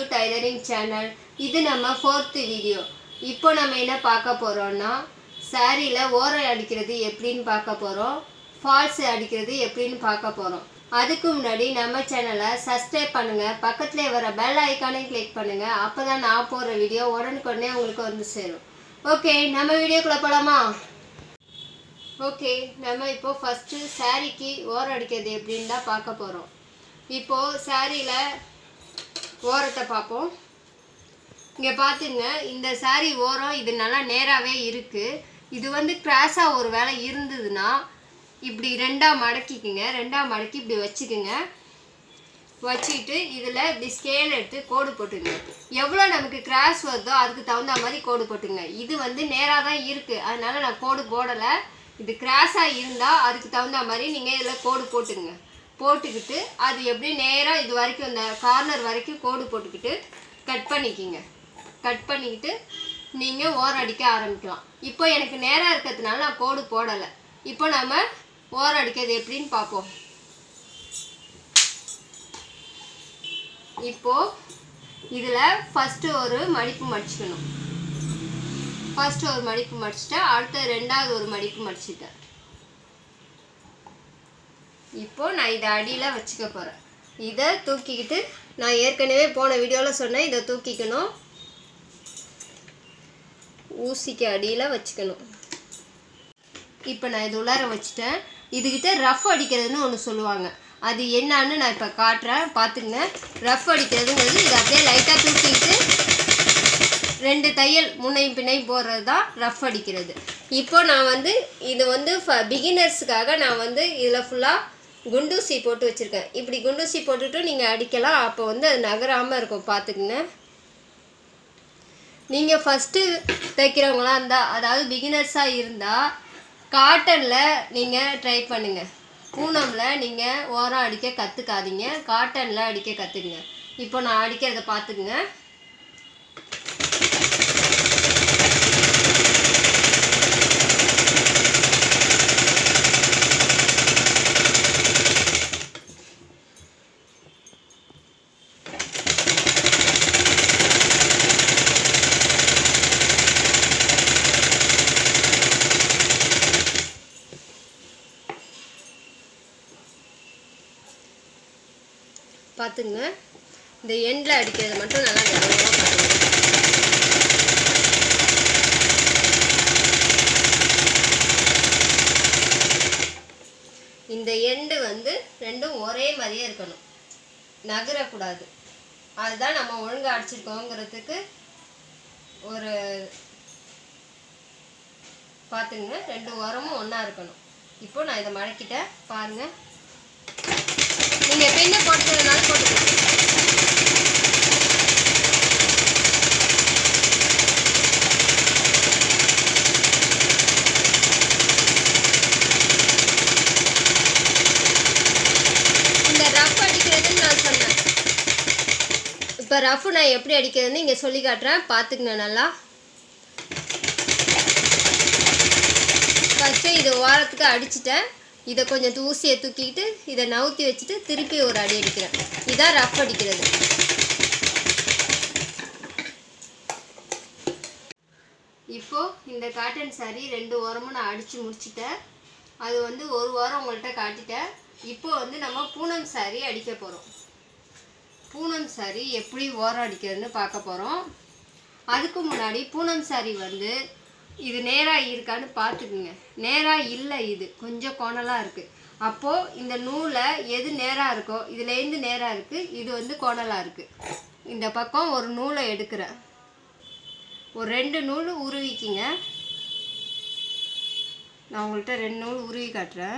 tailoring channel இது நம்ம fourth video இப்போ நம்ம என்ன பார்க்க போகிறோம்னா சாரியில் ஓரம் அடிக்கிறது எப்படின்னு பார்க்க போகிறோம் ஃபால்ஸ் அடிக்கிறது எப்படின்னு பார்க்க போகிறோம் அதுக்கு முன்னாடி நம்ம சேனலை சப்ஸ்கிரைப் பண்ணுங்கள் பக்கத்தில் வர பெல் ஐக்கானையும் கிளிக் பண்ணுங்கள் அப்போ தான் நான் போடுற வீடியோ உடனுக்குடனே உங்களுக்கு வந்து சேரும் ஓகே நம்ம வீடியோக்குள்ளே போகலாமா ஓகே நம்ம இப்போ ஃபஸ்ட்டு சாரீக்கு ஓரம் அடிக்கிறது எப்படின்னு தான் பார்க்க போகிறோம் இப்போது சாரியில் ஓரத்தை பார்ப்போம் இங்கே பார்த்துங்க இந்த சாரி ஓரம் இது நல்லா நேராகவே இருக்குது இது வந்து கிராஸாக ஒரு வேலை இருந்ததுன்னா இப்படி ரெண்டாக மடக்கிக்குங்க ரெண்டாக மடக்கி இப்படி வச்சுக்குங்க வச்சுக்கிட்டு இதில் இப்படி ஸ்கேல் எடுத்து கோடு போட்டுங்க எவ்வளோ நமக்கு கிராஸ் வருதோ அதுக்கு தகுந்த மாதிரி கோடு போட்டுங்க இது வந்து நேராக தான் இருக்குது அதனால நான் கோடு போடலை இது கிராஸாக இருந்தால் அதுக்கு தகுந்த மாதிரி நீங்கள் இதில் கோடு போட்டுங்க போட்டுக்கிட்டு அது எப்படி நேராக இது வரைக்கும் இந்த கார்னர் வரைக்கும் கோடு போட்டுக்கிட்டு கட் பண்ணிக்கிங்க கட் பண்ணிக்கிட்டு நீங்கள் ஓரம் அடிக்க ஆரம்பிக்கலாம் இப்போ எனக்கு நேராக இருக்கிறதுனால நான் கோடு போடலை இப்போ நம்ம ஓரம் அடிக்கிறது எப்படின்னு பார்ப்போம் இப்போ இதில் ஃபஸ்ட்டு ஒரு மடிப்பு மடிச்சுக்கணும் ஃபஸ்ட்டு ஒரு மடிப்பு மடிச்சிட்டேன் அடுத்த ரெண்டாவது ஒரு மடிப்பு மடிச்சிட்டேன் இப்போ நான் இதை அடியில் வச்சுக்க போகிறேன் இதை தூக்கிக்கிட்டு நான் ஏற்கனவே போன வீடியோவில் சொன்னேன் இதை தூக்கிக்கணும் ஊசிக்கு அடியில் வச்சுக்கணும் இப்போ நான் இது உள்ளார வச்சுட்டேன் இதுகிட்ட ரஃப் அடிக்கிறதுன்னு ஒன்று சொல்லுவாங்க அது என்னன்னு நான் இப்போ காட்டுறேன் பார்த்துங்க ரஃப் அடிக்கிறதுங்கிறது இது அப்படியே லைட்டாக தூக்கிட்டு ரெண்டு தையல் முன்னையும் பின்னையும் போடுறது தான் ரஃப் அடிக்கிறது இப்போ நான் வந்து இது வந்து பிகினர்ஸுக்காக நான் வந்து இதில் ஃபுல்லாக குண்டூசி போட்டு வச்சுருக்கேன் இப்படி குண்டூசி போட்டுட்டு நீங்கள் அடிக்கலாம் அப்போ வந்து அது நகராமல் இருக்கும் பார்த்துக்குங்க நீங்கள் ஃபஸ்ட்டு தைக்கிறவங்களாம் இருந்தால் அதாவது பிகினர்ஸாக இருந்தால் காட்டனில் நீங்கள் ட்ரை பண்ணுங்கள் பூனமில் நீங்கள் ஓரம் அடிக்க கற்றுக்காதீங்க காட்டனில் அடிக்க கற்றுக்குங்க இப்போ நான் அடிக்கிறத பார்த்துக்குங்க பார்த்துங்க இந்த எண்டில் அடிக்கிறது மட்டும் நல்லா கவனமாக பார்த்துங்க இந்த எண்டு வந்து ரெண்டும் ஒரே மாதிரியே இருக்கணும் நகரக்கூடாது அதுதான் நம்ம ஒழுங்காக அடிச்சிருக்கோங்கிறதுக்கு ஒரு பார்த்துங்க ரெண்டு உரமும் ஒன்றா இருக்கணும் இப்போ நான் இதை மடக்கிட்டேன் பாருங்கள் நீங்கள் பெண்ணை போட்டுக்கிறதுனால போட்டுக்கோங்க இந்த ரஃப் அடிக்கிறதுன்னு நான் சொன்னேன் இப்போ ரஃப் நான் எப்படி அடிக்கிறதுன்னு இங்கே சொல்லி காட்டுறேன் பார்த்துக்குங்க நல்லா ஃபஸ்ட்டு இது ஓரத்துக்கு அடிச்சிட்டேன் இதை கொஞ்சம் ஊசியை தூக்கிக்கிட்டு இதை நவுத்தி வச்சுட்டு திருப்பி ஒரு அடி அடிக்கிறேன் இதான் ரஃப் அடிக்கிறது இப்போ இந்த காட்டன் சாரி ரெண்டு ஓரமும் நான் அடித்து முடிச்சிட்டேன் அது வந்து ஒரு வாரம் உங்கள்கிட்ட காட்டிட்டேன் இப்போ வந்து நம்ம பூனம் சாரி அடிக்க போகிறோம் பூனம் சாரி எப்படி ஓரம் அடிக்கிறதுன்னு பார்க்க போகிறோம் அதுக்கு முன்னாடி பூனம் சாரி வந்து இது நேராக இருக்கான்னு பார்த்துக்குங்க நேராக இல்லை இது கொஞ்சம் கோணலாக இருக்குது அப்போது இந்த நூலை எது நேராக இருக்கோ இதுலேருந்து நேராக இருக்குது இது வந்து கோணலாக இருக்குது இந்த பக்கம் ஒரு நூலை எடுக்கிறேன் ஒரு ரெண்டு நூல் உருவிக்கிங்க நான் உங்கள்கிட்ட ரெண்டு நூல் உருவி காட்டுறேன்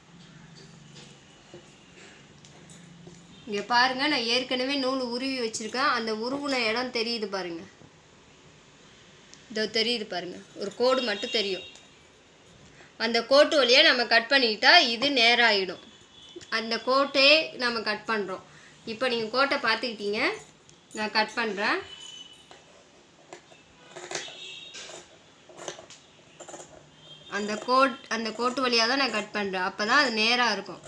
இங்கே பாருங்கள் நான் ஏற்கனவே நூல் உருவி வச்சுருக்கேன் அந்த உருவின இடம் தெரியுது பாருங்கள் இதோ தெரியுது பாருங்க ஒரு கோடு மட்டும் தெரியும் அந்த கோட்டு வழியாக நம்ம கட் பண்ணிக்கிட்டா இது நேராகிடும் அந்த கோட்டே நம்ம கட் பண்ணுறோம் இப்போ நீங்கள் கோட்டை பார்த்துக்கிட்டீங்க நான் கட் பண்ணுறேன் அந்த கோட் அந்த கோட்டு வழியாக தான் நான் கட் பண்ணுறேன் அப்போ தான் அது நேராக இருக்கும்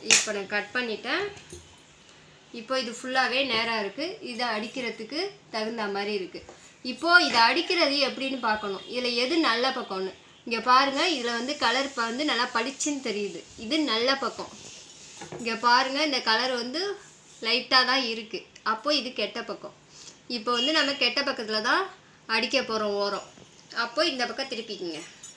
இப்போ நான் கட் பண்ணிட்டேன் இப்போ இது ஃபுல்லாகவே நேராக இருக்குது இதை அடிக்கிறதுக்கு தகுந்த மாதிரி இருக்குது இப்போது இதை அடிக்கிறது எப்படின்னு பார்க்கணும் இதில் எது நல்ல பக்கம்னு இங்கே பாருங்கள் இதில் வந்து கலர் வந்து நல்லா பளிச்சுன்னு தெரியுது இது நல்ல பக்கம் இங்கே பாருங்கள் இந்த கலர் வந்து லைட்டாக தான் இருக்குது அப்போது இது கெட்ட பக்கம் இப்போ வந்து நம்ம கெட்ட பக்கத்தில் தான் அடிக்க போகிறோம் ஓரம் அப்போ இந்த பக்கம் திருப்பிக்குங்க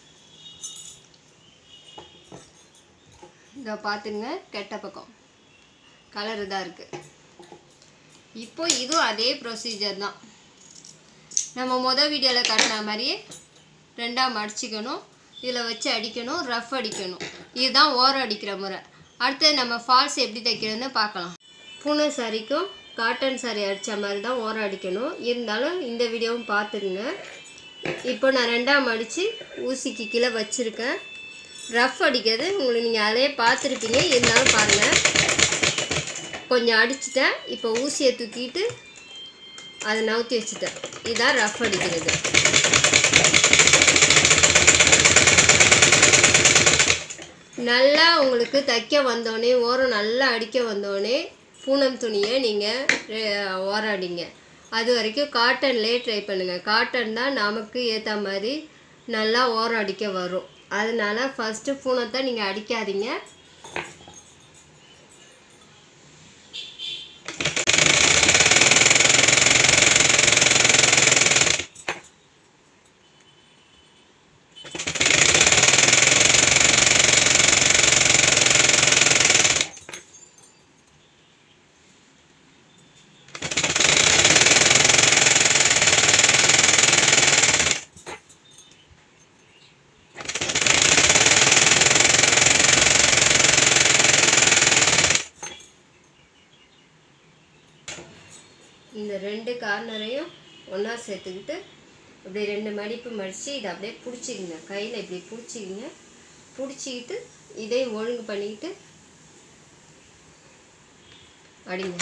இதை பார்த்துங்க கெட்ட பக்கம் கலர் இதாக இருக்குது இப்போ இதுவும் அதே ப்ரொசீஜர் தான் நம்ம மொதல் வீடியோவில் காட்டின மாதிரியே ரெண்டாக மடிச்சிக்கணும் இதில் வச்சு அடிக்கணும் ரஃப் அடிக்கணும் இதுதான் ஓரம் அடிக்கிற முறை அடுத்தது நம்ம ஃபால்ஸ் எப்படி தைக்கிறதுன்னு பார்க்கலாம் பூனை சாரிக்கும் காட்டன் சாரி அடித்த மாதிரி தான் ஓரம் அடிக்கணும் இருந்தாலும் இந்த வீடியோவும் பார்த்துக்குங்க இப்போ நான் ரெண்டாம் அடித்து ஊசிக்கு கீழே வச்சுருக்கேன் ரஃப் அடிக்கிறது உங்களுக்கு நீங்கள் அதிலே பார்த்துருப்பீங்க இருந்தாலும் பாருங்கள் கொஞ்சம் அடிச்சிட்டேன் இப்போ ஊசியை தூக்கிட்டு அதை நவுத்தி வச்சுட்டேன் இதான் ரஃப் அடிக்கிறது நல்லா உங்களுக்கு தைக்க வந்தோடனே ஓரம் நல்லா அடிக்க வந்தோடனே பூனம் துணியை நீங்கள் ஓரம் அடிங்க அது வரைக்கும் காட்டன்லேயே ட்ரை பண்ணுங்கள் காட்டன் தான் நமக்கு ஏற்ற மாதிரி நல்லா ஓரம் அடிக்க வரும் அதனால ஃபஸ்ட்டு பூனத்தை நீங்கள் அடிக்காதீங்க இந்த ரெண்டு கார்னரையும் ஒன்றா சேர்த்துக்கிட்டு அப்படியே ரெண்டு மடிப்பு மடித்து இதை அப்படியே பிடிச்சிக்கிங்க கையில் இப்படி பிடிச்சிக்கிங்க பிடிச்சிக்கிட்டு இதையும் ஒழுங்கு பண்ணிக்கிட்டு அடிங்க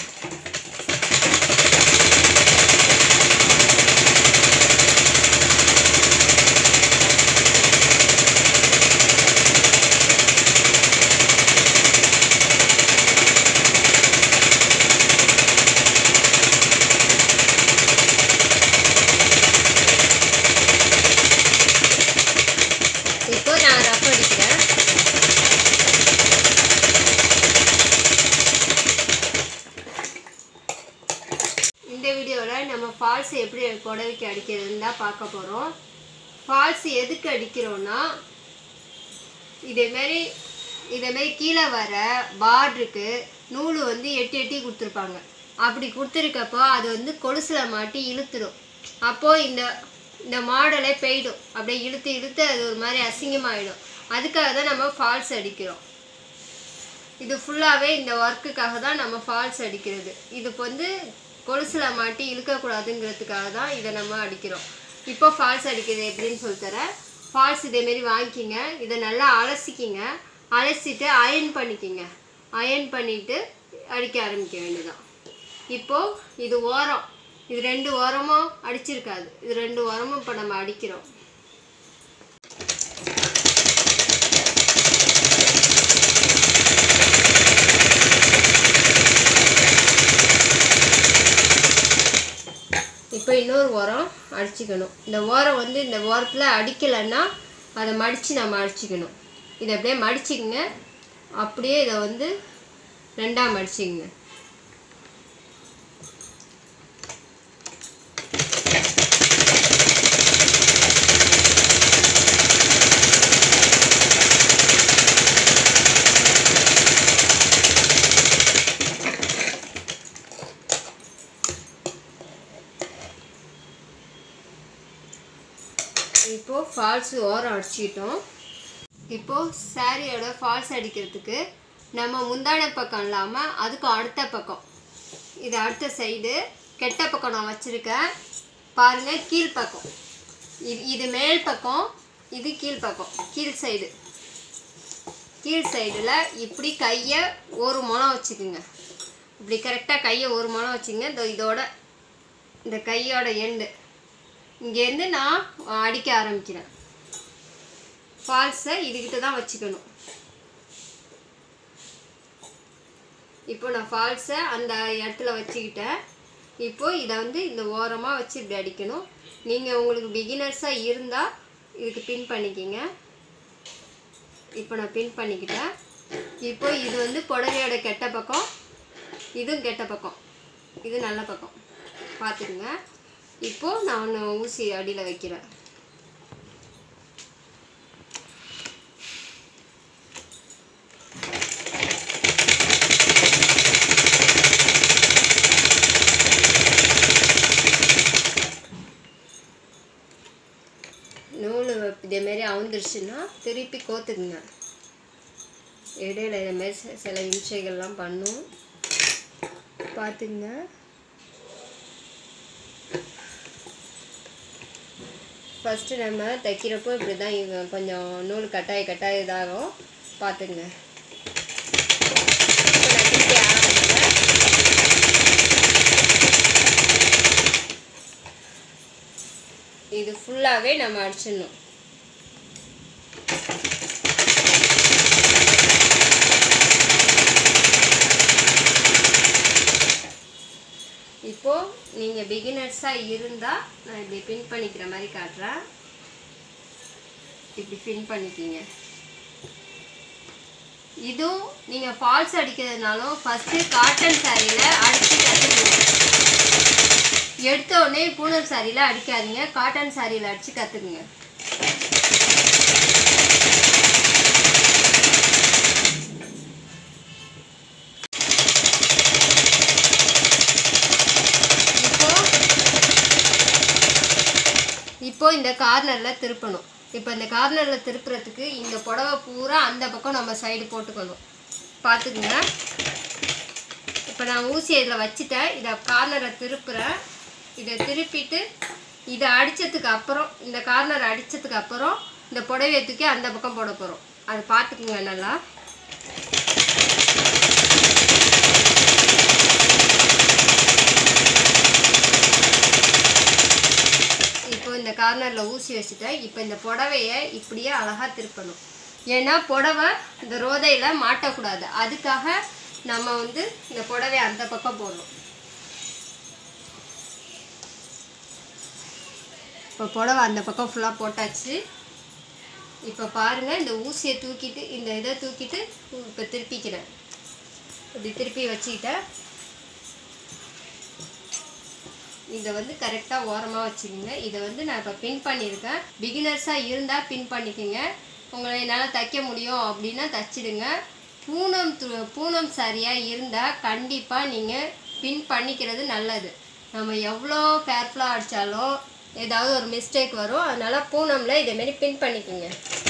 இப்போ நான் ரஃப் அடிக்கிறேன் இந்த வீடியோவில் நம்ம ஃபால்ஸ் எப்படி புடவைக்கு அடிக்கிறதுன்னு தான் பார்க்க போகிறோம் ஃபால்ஸ் எதுக்கு அடிக்கிறோன்னா இதேமாரி இதேமாரி கீழே வர பார்டருக்கு நூல் வந்து எட்டி எட்டி கொடுத்துருப்பாங்க அப்படி கொடுத்துருக்கப்போ அது வந்து கொலுசில் மாட்டி இழுத்துடும் அப்போது இந்த இந்த மாடலே போயிடும் அப்படியே இழுத்து இழுத்து அது ஒரு மாதிரி அசிங்கமாயிடும் அதுக்காக தான் நம்ம ஃபால்ஸ் அடிக்கிறோம் இது ஃபுல்லாகவே இந்த ஒர்க்குக்காக தான் நம்ம ஃபால்ஸ் அடிக்கிறது இது இப்போ வந்து கொலுசில் மாட்டி இழுக்கக்கூடாதுங்கிறதுக்காக தான் இதை நம்ம அடிக்கிறோம் இப்போ ஃபால்ஸ் அடிக்கிறது எப்படின்னு சொல்லித்தரேன் ஃபால்ஸ் இதேமாரி வாங்கிக்கிங்க இதை நல்லா அலசிக்கிங்க அலசிட்டு அயன் பண்ணிக்கிங்க அயன் பண்ணிவிட்டு அடிக்க ஆரம்பிக்க வேண்டியதான் இப்போது இது ஓரம் இது ரெண்டு ஓரமும் அடிச்சிருக்காது இது ரெண்டு ஓரமும் இப்போ நம்ம அடிக்கிறோம் இப்போ இன்னொரு ஓரம் அடிச்சுக்கணும் இந்த ஓரம் வந்து இந்த ஓரத்தில் அடிக்கலைன்னா அதை மடித்து நம்ம அடிச்சுக்கணும் இதை அப்படியே மடிச்சுக்கங்க அப்படியே இதை வந்து ரெண்டாக மடிச்சுக்கங்க இப்போது ஃபால்ஸ் ஓரம் அடிச்சிட்டோம் இப்போது சாரியோட ஃபால்ஸ் அடிக்கிறதுக்கு நம்ம முந்தான பக்கம் இல்லாமல் அதுக்கு அடுத்த பக்கம் இது அடுத்த சைடு கெட்ட பக்கம் நான் வச்சுருக்கேன் பாருங்கள் கீழ்ப்பக்கம் இது இது மேல் பக்கம் இது கீழ்ப்பக்கம் கீழ் சைடு கீழ் சைடில் இப்படி கையை ஒரு முனம் வச்சுக்குங்க இப்படி கரெக்டாக கையை ஒரு முனம் வச்சுங்க இந்த இதோட இந்த கையோட எண்டு இங்கேருந்து நான் அடிக்க ஆரம்பிக்கிறேன் ஃபால்ஸை இதுக்கிட்ட தான் வச்சுக்கணும் இப்போ நான் ஃபால்ஸை அந்த இடத்துல வச்சுக்கிட்டேன் இப்போ இதை வந்து இந்த ஓரமாக வச்சு இப்படி அடிக்கணும் நீங்கள் உங்களுக்கு பிகினர்ஸாக இருந்தால் இதுக்கு பின் பண்ணிக்கிங்க இப்போ நான் பின் பண்ணிக்கிட்டேன் இப்போ இது வந்து புடவையோட கெட்ட பக்கம் இதுவும் கெட்ட பக்கம் இது நல்ல பக்கம் பார்த்துக்குங்க இப்போது நான் ஊசி அடியில் வைக்கிறேன் நூல் இதேமாரி அவுந்துருச்சுன்னா திருப்பி கோத்துக்குங்க இடையில இதேமாரி சில- சில இம்சைகள்லாம் பண்ணும் பார்த்துங்க ஃபஸ்ட்டு நம்ம தைக்கிறப்போ இப்படி தான் இவ கொஞ்சம் நூல் கட்டாய கட்டாய இதாகும் பார்த்துங்க இப்போ நான் திருப்பி ஆரம்பிக்கிறேன் இது ஃபுல்லாகவே நம்ம அடிச்சிடணும் இப்போது நீங்கள் பிகினர்ஸாக இருந்தால் நான் இப்படி பின் பண்ணிக்கிற மாதிரி காட்டுறேன் இப்படி பின் பண்ணிக்கிங்க இதுவும் நீங்கள் ஃபால்ஸ் அடிக்கிறதுனாலும் ஃபஸ்ட்டு காட்டன் சாரியில் அடித்து கற்றுக்கணும் எடுத்த உடனே பூனம் சாரியில் அடிக்காதீங்க காட்டன் சாரியில் அடித்து கற்றுக்குங்க இப்போ இப்போ இந்த கார்னரில் திருப்பணும் இப்போ இந்த கார்னரில் திருப்புறதுக்கு இந்த புடவை பூரா அந்த பக்கம் நம்ம சைடு போட்டுக்கணும் பார்த்துக்குங்க இப்போ நான் ஊசி இதில் வச்சுட்டேன் இதை கார்னரை திருப்புறேன் இதை திருப்பிட்டு இதை அடித்ததுக்கு அப்புறம் இந்த கார்னர் அடித்ததுக்கு அப்புறம் இந்த புடவையை தூக்கி அந்த பக்கம் போட போகிறோம் அதை பார்த்துக்குங்க நல்லா இப்போ இந்த கார்னரில் ஊசி வச்சுட்டேன் இப்போ இந்த புடவையை இப்படியே அழகாக திருப்பணும் ஏன்னா புடவை இந்த ரோதையில் மாட்டக்கூடாது அதுக்காக நம்ம வந்து இந்த புடவையை அந்த பக்கம் போடணும் இப்போ புடவை அந்த பக்கம் ஃபுல்லாக போட்டாச்சு இப்போ பாருங்கள் இந்த ஊசியை தூக்கிட்டு இந்த இதை தூக்கிட்டு இப்போ திருப்பிக்கிறேன் இப்படி திருப்பி வச்சுக்கிட்டேன் இதை வந்து கரெக்டாக ஓரமாக வச்சுக்கோங்க இதை வந்து நான் இப்போ பின் பண்ணியிருக்கேன் பிகினர்ஸாக இருந்தால் பின் பண்ணிக்கோங்க உங்களை என்னால் தைக்க முடியும் அப்படின்னா தச்சிடுங்க பூனம் து- பூனம் சரியாக இருந்தால் கண்டிப்பாக நீங்கள் பின் பண்ணிக்கிறது நல்லது நம்ம எவ்வளோ கேர்ஃபுல்லாக அடித்தாலும் ஏதாவது ஒரு மிஸ்டேக் வரும் அதனால் பூனமில் இதேமாரி பின் பண்ணிக்கோங்க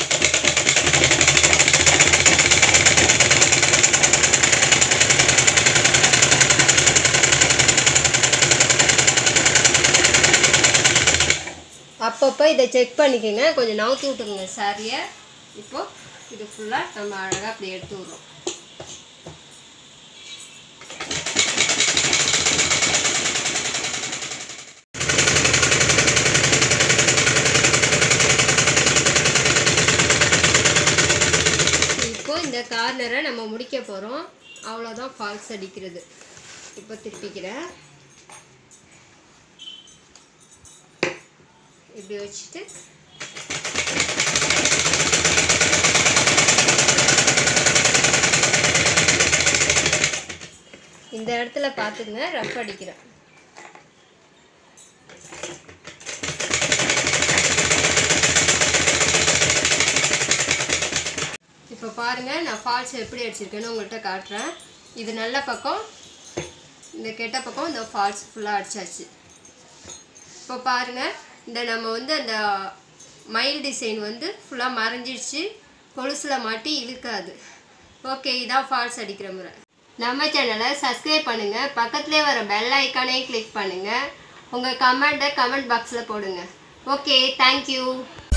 அப்பப்போ இதை செக் பண்ணிக்கோங்க கொஞ்சம் நவுத்தி விட்டுருங்க சாரியை இப்போ இது ஃபுல்லாக நம்ம அழகாக அப்படி எடுத்து விட்றோம் இப்போ இந்த கார்னரை நம்ம முடிக்க போகிறோம் அவ்வளோதான் ஃபால்ஸ் அடிக்கிறது இப்போ திருப்பிக்கிறேன் இப்படி வச்சுட்டு இந்த இடத்துல பார்த்துங்க ரஃப் அடிக்கிறேன் இப்போ பாருங்க நான் ஃபால்ஸ் எப்படி அடிச்சிருக்கேன்னு உங்கள்கிட்ட காட்டுறேன் இது நல்ல பக்கம் இந்த கெட்ட பக்கம் இந்த ஃபால்ஸ் ஃபுல்லாக அடிச்சாச்சு இப்போ பாருங்கள் இந்த நம்ம வந்து அந்த மயில் டிசைன் வந்து ஃபுல்லாக மறைஞ்சிடுச்சு கொலுசில் மாட்டி இழுக்காது ஓகே இதான் ஃபால்ஸ் அடிக்கிற முறை நம்ம சேனலை சப்ஸ்கிரைப் பண்ணுங்கள் பக்கத்துலேயே வர பெல் ஐக்கானே கிளிக் பண்ணுங்கள் உங்கள் கமெண்ட்டை கமெண்ட் பாக்ஸில் போடுங்க ஓகே தேங்க்யூ